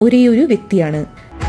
ഒരേയൊരു വ്യക്തിയാണ്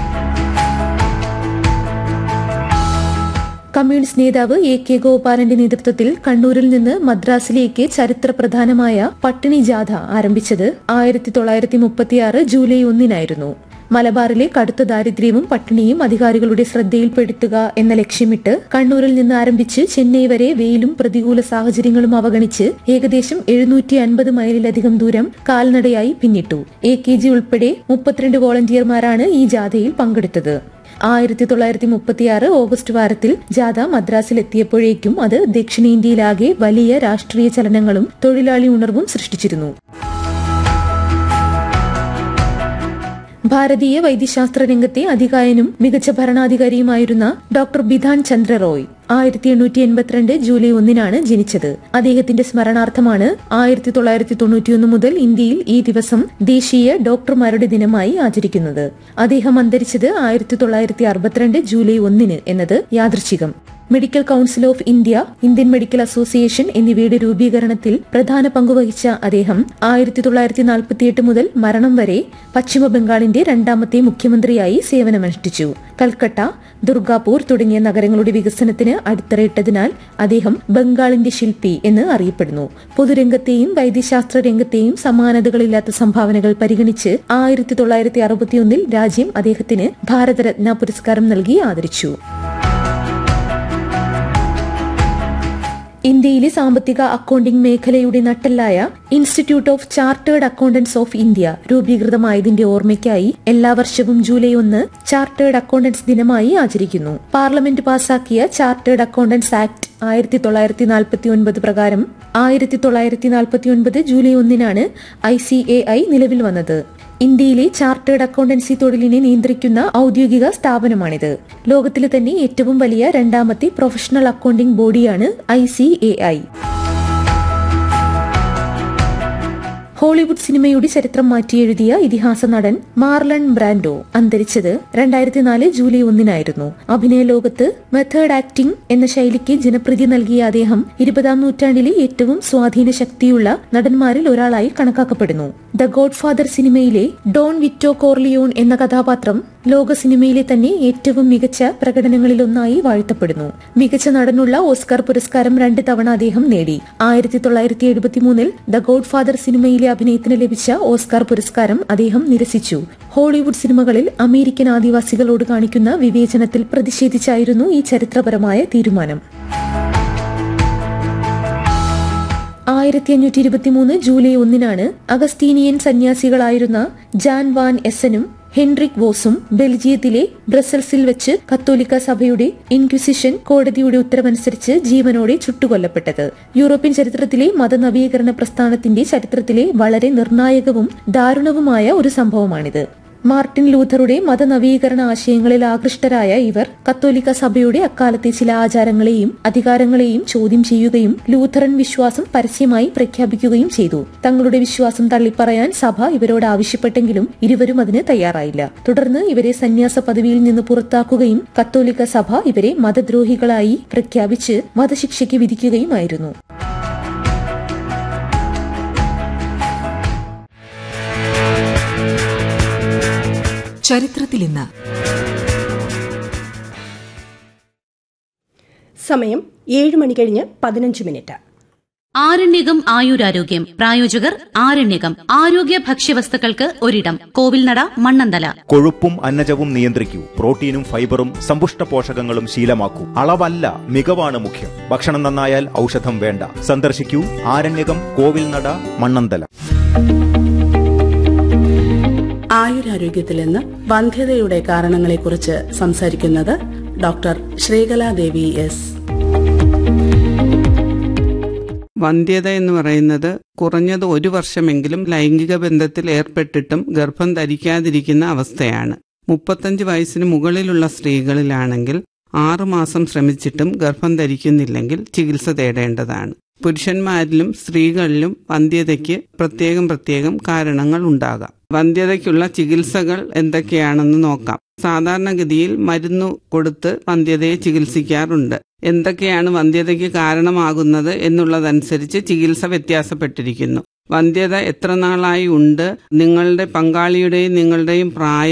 കമ്മ്യൂണിസ്റ്റ് നേതാവ് എ കെ ഗോപാലന്റെ നേതൃത്വത്തിൽ കണ്ണൂരിൽ നിന്ന് മദ്രാസിലേക്ക് ചരിത്രപ്രധാനമായ പട്ടിണി ജാഥ ആരംഭിച്ചത് ആയിരത്തി തൊള്ളായിരത്തി മുപ്പത്തിയാറ് ജൂലൈ ഒന്നിനായിരുന്നു മലബാറിലെ കടുത്ത ദാരിദ്ര്യവും പട്ടിണിയും അധികാരികളുടെ ശ്രദ്ധയിൽപ്പെടുത്തുക എന്ന ലക്ഷ്യമിട്ട് കണ്ണൂരിൽ നിന്ന് ആരംഭിച്ച് ചെന്നൈ വരെ വെയിലും പ്രതികൂല സാഹചര്യങ്ങളും അവഗണിച്ച് ഏകദേശം എഴുന്നൂറ്റി അൻപത് മൈലിലധികം ദൂരം കാൽനടയായി പിന്നിട്ടു എ കെ ജി ഉൾപ്പെടെ മുപ്പത്തിരണ്ട് വോളണ്ടിയർമാരാണ് ഈ ജാഥയിൽ പങ്കെടുത്തത് ആയിരത്തി തൊള്ളായിരത്തി മുപ്പത്തിയാറ് ഓഗസ്റ്റ് വാരത്തിൽ ജാഥ മദ്രാസിലെത്തിയപ്പോഴേക്കും അത് ദക്ഷിണേന്ത്യയിലാകെ വലിയ രാഷ്ട്രീയ ചലനങ്ങളും തൊഴിലാളി ഉണർവും സൃഷ്ടിച്ചിരുന്നു ഭാരതീയ വൈദ്യശാസ്ത്ര രംഗത്തെ അധികായനും മികച്ച ഭരണാധികാരിയുമായിരുന്ന ഡോക്ടർ ബിധാൻ ചന്ദ്ര റോയ് ആയിരത്തി എണ്ണൂറ്റി എൺപത്തിരണ്ട് ജൂലൈ ഒന്നിനാണ് ജനിച്ചത് അദ്ദേഹത്തിന്റെ സ്മരണാർത്ഥമാണ് ആയിരത്തി തൊള്ളായിരത്തി തൊണ്ണൂറ്റിയൊന്ന് മുതൽ ഇന്ത്യയിൽ ഈ ദിവസം ദേശീയ ഡോക്ടർമാരുടെ ദിനമായി ആചരിക്കുന്നത് അദ്ദേഹം അന്തരിച്ചത് ആയിരത്തി തൊള്ളായിരത്തി അറുപത്തിരണ്ട് ജൂലൈ ഒന്നിന് എന്നത് യാദൃച്ഛികം medical council of India Indian medical association എന്നിവയുടെ രൂപീകരണത്തിൽ പ്രധാന പങ്കുവഹിച്ച അദ്ദേഹം ആയിരത്തി തൊള്ളായിരത്തി നാൽപ്പത്തിയെട്ട് മുതൽ മരണം വരെ പശ്ചിമ ബംഗാളിന്റെ രണ്ടാമത്തെ മുഖ്യമന്ത്രിയായി സേവനമനുഷ്ഠിച്ചു കൽക്കട്ട ദുർഗാപൂർ തുടങ്ങിയ നഗരങ്ങളുടെ വികസനത്തിന് അടിത്തറയിട്ടതിനാൽ അദ്ദേഹം ബംഗാളിന്റെ ശില്പി എന്ന് അറിയപ്പെടുന്നു പൊതുരംഗത്തെയും വൈദ്യശാസ്ത്ര രംഗത്തെയും സമാനതകളില്ലാത്ത സംഭാവനകൾ പരിഗണിച്ച് ആയിരത്തി തൊള്ളായിരത്തി അറുപത്തിയൊന്നിൽ രാജ്യം അദ്ദേഹത്തിന് ഭാരതരത്ന പുരസ്കാരം നൽകി ആദരിച്ചു ഇന്ത്യയിലെ സാമ്പത്തിക അക്കൌണ്ടിംഗ് മേഖലയുടെ നട്ടെല്ലായ institute of chartered accountants of India രൂപീകൃതമായതിന്റെ ഓർമ്മയ്ക്കായി എല്ലാ വർഷവും ജൂലൈ ഒന്ന് ചാർട്ടേഡ് അക്കൌണ്ടന്റ്സ് ദിനമായി ആചരിക്കുന്നു പാർലമെന്റ് പാസാക്കിയ ചാർട്ടേഡ് അക്കൌണ്ടന്റ്സ് ആക്ട് ആയിരത്തി തൊള്ളായിരത്തി നാൽപ്പത്തി ഒൻപത് പ്രകാരം ആയിരത്തി തൊള്ളായിരത്തി നാൽപ്പത്തി ഒൻപത് ജൂലൈ ഒന്നിനാണ് ഐ സി എ ഐ നിലവിൽ വന്നത് ഇന്ത്യയിലെ ചാർട്ടേഡ് അക്കൌണ്ടൻസി തൊഴിലിനെ നിയന്ത്രിക്കുന്ന ഔദ്യോഗിക സ്ഥാപനമാണിത് ലോകത്തിലെ തന്നെ ഏറ്റവും വലിയ രണ്ടാമത്തെ പ്രൊഫഷണൽ അക്കൌണ്ടിംഗ് ബോഡിയാണ് I C A I Hollywood സിനിമയുടെ ചരിത്രം മാറ്റിയെഴുതിയ ഇതിഹാസ നടൻ മാർലൺ ബ്രാൻഡോ അന്തരിച്ചത് രണ്ടായിരത്തി നാല് ജൂലൈ ഒന്നിനായിരുന്നു അഭിനയ ലോകത്ത് മെത്തേഡ് ആക്ടിംഗ് എന്ന ശൈലിക്ക് ജനപ്രീതി നൽകിയ അദ്ദേഹം ഇരുപതാം നൂറ്റാണ്ടിലെ ഏറ്റവും സ്വാധീന ശക്തിയുള്ള നടന്മാരിൽ ഒരാളായി കണക്കാക്കപ്പെടുന്നു ദ ഗോഡ് ഫാദർ സിനിമയിലെ ഡോൺ വിറ്റോ കോർലിയോൺ എന്ന കഥാപാത്രം ലോക സിനിമയിലെ തന്നെ ഏറ്റവും മികച്ച പ്രകടനങ്ങളിലൊന്നായി വാഴ്ത്തപ്പെടുന്നു മികച്ച നടനുള്ള ഓസ്കാർ പുരസ്കാരം രണ്ട് തവണ അദ്ദേഹം നേടി ആയിരത്തി തൊള്ളായിരത്തി എഴുപത്തിമൂന്നിൽ ദ ഗോഡ് ഫാദർ സിനിമയിലെ അഭിനയത്തിന് ലഭിച്ച ഓസ്കാർ പുരസ്കാരം അദ്ദേഹം നിരസിച്ചു ഹോളിവുഡ് സിനിമകളിൽ അമേരിക്കൻ ആദിവാസികളോട് കാണിക്കുന്ന വിവേചനത്തിൽ പ്രതിഷേധിച്ചായിരുന്നു ഈ ചരിത്രപരമായ തീരുമാനം ആയിരത്തി അഞ്ഞൂറ്റി ഇരുപത്തിമൂന്ന് ജൂലൈ ഒന്നിനാണ് അഗസ്തീനിയൻ സന്യാസികളായിരുന്ന ജാൻ വാൻ എസനും ഹെൻറിക് വോസും ബെൽജിയത്തിലെ ബ്രസൽസിൽ വെച്ച് കത്തോലിക്ക സഭയുടെ ഇൻക്വിസിഷൻ കോടതിയുടെ ഉത്തരവനുസരിച്ച് ജീവനോടെ ചുട്ടുകൊല്ലപ്പെട്ടത് യൂറോപ്യൻ ചരിത്രത്തിലെ മതനവീകരണ പ്രസ്ഥാനത്തിന്റെ ചരിത്രത്തിലെ വളരെ നിർണായകവും ദാരുണവുമായ ഒരു സംഭവമാണിത് മാർട്ടിൻ ലൂഥറുടെ മതനവീകരണ ആശയങ്ങളിൽ ആകൃഷ്ടരായ ഇവർ കത്തോലിക്ക സഭയുടെ അക്കാലത്തെ ചില ആചാരങ്ങളെയും അധികാരങ്ങളെയും ചോദ്യം ചെയ്യുകയും ലൂഥറൻ വിശ്വാസം പരസ്യമായി പ്രഖ്യാപിക്കുകയും ചെയ്തു തങ്ങളുടെ വിശ്വാസം തള്ളിപ്പറയാൻ സഭ ഇവരോട് ആവശ്യപ്പെട്ടെങ്കിലും ഇരുവരും അതിന് തയ്യാറായില്ല തുടർന്ന് ഇവരെ സന്യാസ പദവിയിൽ നിന്ന് പുറത്താക്കുകയും കത്തോലിക്ക സഭ ഇവരെ മതദ്രോഹികളായി പ്രഖ്യാപിച്ച് വധശിക്ഷയ്ക്ക് വിധിക്കുകയുമായിരുന്നു ചരിത്രത്തിൽ ഇന്ന് സമയം ഏഴ് മണി കഴിഞ്ഞ് പതിനഞ്ച് മിനിറ്റ് ആരണ്യകം ആയുരാരോഗ്യം പ്രായോജകർ ആരണ്യകം ആരോഗ്യ ഭക്ഷ്യവസ്തുക്കൾക്ക് ഒരിടം കോവിൽനട മണ്ണന്തല കൊഴുപ്പും അന്നജവും നിയന്ത്രിക്കൂ പ്രോട്ടീനും ഫൈബറും സമ്പുഷ്ട പോഷകങ്ങളും ശീലമാക്കൂ അളവല്ല മികവാണ് മുഖ്യം ഭക്ഷണം നന്നായാൽ ഔഷധം വേണ്ട സന്ദർശിക്കൂ ആരണ്യകം കോവിൽനട മണ്ണന്തല ആയുരാരോഗ്യത്തിൽ നിന്ന് വന്ധ്യതയുടെ കാരണങ്ങളെക്കുറിച്ച് സംസാരിക്കുന്നത് ഡോക്ടർ ശ്രീകലാദേവി എസ് വന്ധ്യത എന്ന് പറയുന്നത് കുറഞ്ഞത് ഒരു വർഷമെങ്കിലും ലൈംഗിക ബന്ധത്തിൽ ഏർപ്പെട്ടിട്ടും ഗർഭം ധരിക്കാതിരിക്കുന്ന അവസ്ഥയാണ് മുപ്പത്തഞ്ച് വയസ്സിന് മുകളിലുള്ള സ്ത്രീകളിലാണെങ്കിൽ ആറുമാസം ശ്രമിച്ചിട്ടും ഗർഭം ധരിക്കുന്നില്ലെങ്കിൽ ചികിത്സ തേടേണ്ടതാണ് പുരുഷന്മാരിലും സ്ത്രീകളിലും വന്ധ്യതയ്ക്ക് പ്രത്യേകം പ്രത്യേകം കാരണങ്ങൾ ഉണ്ടാകാം വന്ധ്യതയ്ക്കുള്ള ചികിത്സകൾ എന്തൊക്കെയാണെന്ന് നോക്കാം സാധാരണഗതിയിൽ മരുന്നു കൊടുത്ത് വന്ധ്യതയെ ചികിത്സിക്കാറുണ്ട് എന്തൊക്കെയാണ് വന്ധ്യതയ്ക്ക് കാരണമാകുന്നത് എന്നുള്ളതനുസരിച്ച് ചികിത്സ വ്യത്യാസപ്പെട്ടിരിക്കുന്നു വന്ധ്യത എത്ര നാളായി ഉണ്ട് നിങ്ങളുടെ പങ്കാളിയുടെയും നിങ്ങളുടെയും പ്രായം